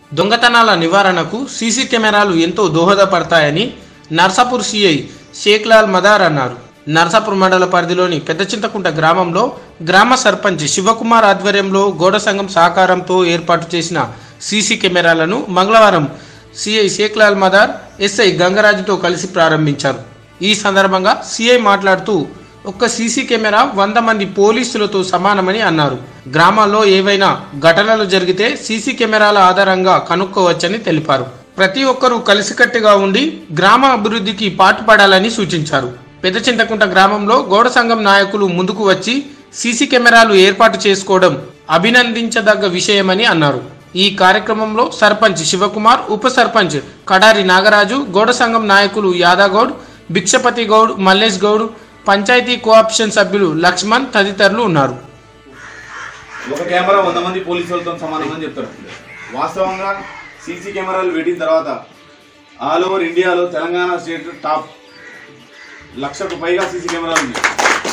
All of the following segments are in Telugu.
దొంగతనాల నివారణకు సీసీ కెమెరాలు ఎంతో దోహదపడతాయని నర్సాపూర్ సిఐ షేక్లాల్ మదార్ అన్నారు నర్సాపూర్ మండల పరిధిలోని పెద్ద చింతకుంట గ్రామంలో గ్రామ సర్పంచ్ శివకుమార్ ఆధ్వర్యంలో గోడ సంఘం సహకారంతో ఏర్పాటు చేసిన సీసీ కెమెరాలను మంగళవారం సిఐ షేక్లాల్ మదార్ ఎస్ఐ గంగరాజుతో కలిసి ప్రారంభించారు ఈ సందర్భంగా సిఐ మాట్లాడుతూ ఒక్క సీసీ కెమెరా వంద మంది పోలీసులతో సమానమని అన్నారు గ్రామాల్లో ఏవైనా ఘటనలు జరిగితే సీసీ కెమెరాల ఆధారంగా కనుక్కోవచ్చని తెలిపారు ప్రతి ఒక్కరూ కలిసికట్టుగా ఉండి గ్రామ అభివృద్ధికి పాటుపడాలని సూచించారు పెద్ద చింతకుంట గ్రామంలో గౌడ సంఘం నాయకులు ముందుకు వచ్చి సీసీ కెమెరాలు ఏర్పాటు చేసుకోవడం అభినందించదగ్గ విషయమని అన్నారు ఈ కార్యక్రమంలో సర్పంచ్ శివకుమార్ ఉప సర్పంచ్ కడారి నాగరాజు గౌడ సంఘం నాయకులు యాదాగౌడ్ భిక్షపతి గౌడ్ మల్లేష్ గౌడ్ పంచాయతీ కోఆప్షన్ సభ్యులు లక్ష్మణ్ తదితరులు ఉన్నారు ఒక కెమెరా వంద మంది పోలీసులతో సమానం అని చెప్తారు వాస్తవంగా సీసీ కెమెరాలు పెట్టిన తర్వాత ఆల్ ఓవర్ ఇండియాలో తెలంగాణ స్టేట్ టాప్ లక్షకు పైగా సీసీ కెమెరాలు ఉన్నాయి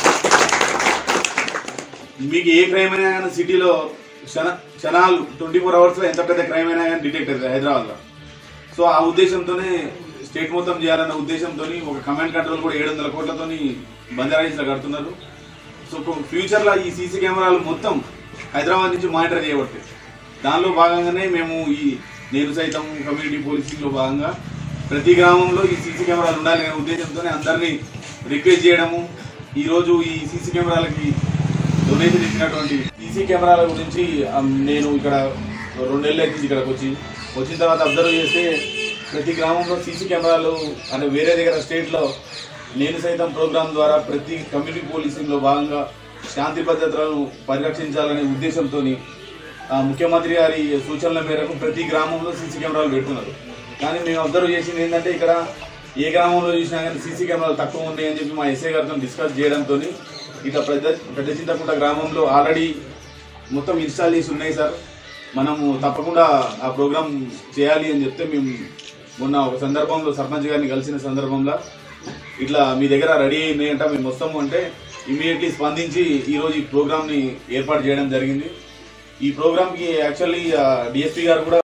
మీకు ఏ క్రైమ్ అయినా కానీ సిటీలో క్షణ క్షణాలు ట్వంటీ ఫోర్ అవర్స్లో ఎంత పెద్ద క్రైమ్ అయినా కానీ డిటెక్ట్ అవుతుంది హైదరాబాద్లో సో ఆ ఉద్దేశంతోనే స్టేట్ మొత్తం చేయాలన్న ఉద్దేశంతో ఒక కమాండ్ కంట్రోల్ కూడా ఏడు వందల కోట్లతోని బంజారాయిస్లో కడుతున్నారు సో ఫ్యూచర్లో ఈ సీసీ కెమెరాలు మొత్తం హైదరాబాద్ నుంచి మానిటర్ చేయబడతాయి దానిలో భాగంగానే మేము ఈ నేను సైతం కమ్యూనిటీ పోలీసింగ్లో భాగంగా ప్రతి గ్రామంలో ఈ సీసీ కెమెరాలు ఉండాలి అనే ఉద్దేశంతోనే అందరినీ రిక్వెస్ట్ చేయడము ఈరోజు ఈ సీసీ కెమెరాలకి డొనేషన్ ఇచ్చినటువంటి సీసీ కెమెరాల గురించి ఆ, నేను ఇక్కడ రెండేళ్ళు అవుతుంది ఇక్కడికి వచ్చి వచ్చిన తర్వాత అబ్జర్వ్ చేస్తే ప్రతి గ్రామంలో సీసీ కెమెరాలు అంటే వేరే దగ్గర స్టేట్లో నేను సైతం ప్రోగ్రాం ద్వారా ప్రతి కమ్యూనిటీ పోలీసింగ్లో భాగంగా శాంతి భద్రతలను పరిరక్షించాలనే ఉద్దేశంతో ముఖ్యమంత్రి గారి సూచనల మేరకు ప్రతి గ్రామంలో సీసీ కెమెరాలు పెడుతున్నారు కానీ మేము అబ్జర్వ్ చేసింది ఏంటంటే ఇక్కడ ఏ గ్రామంలో చూసినా కానీ సీసీ కెమెరాలు తక్కువ ఉన్నాయి అని చెప్పి మా ఎస్ఐ గారితో డిస్కస్ చేయడంతో ఇట్లా పెద్ద పెద్ద చింతకుంట గ్రామంలో ఆల్రెడీ మొత్తం ఇన్స్టాల్ చేసి ఉన్నాయి సార్ మనము తప్పకుండా ఆ ప్రోగ్రామ్ చేయాలి అని చెప్తే మేము మొన్న ఒక సందర్భంలో సర్పంచ్ గారిని కలిసిన సందర్భంలో ఇట్లా మీ దగ్గర రెడీ అయినాయంట మేము వస్తాము అంటే ఇమీడియట్లీ స్పందించి ఈరోజు ఈ ప్రోగ్రామ్ని ఏర్పాటు చేయడం జరిగింది ఈ ప్రోగ్రామ్కి యాక్చువల్లీ డిఎస్పీ గారు కూడా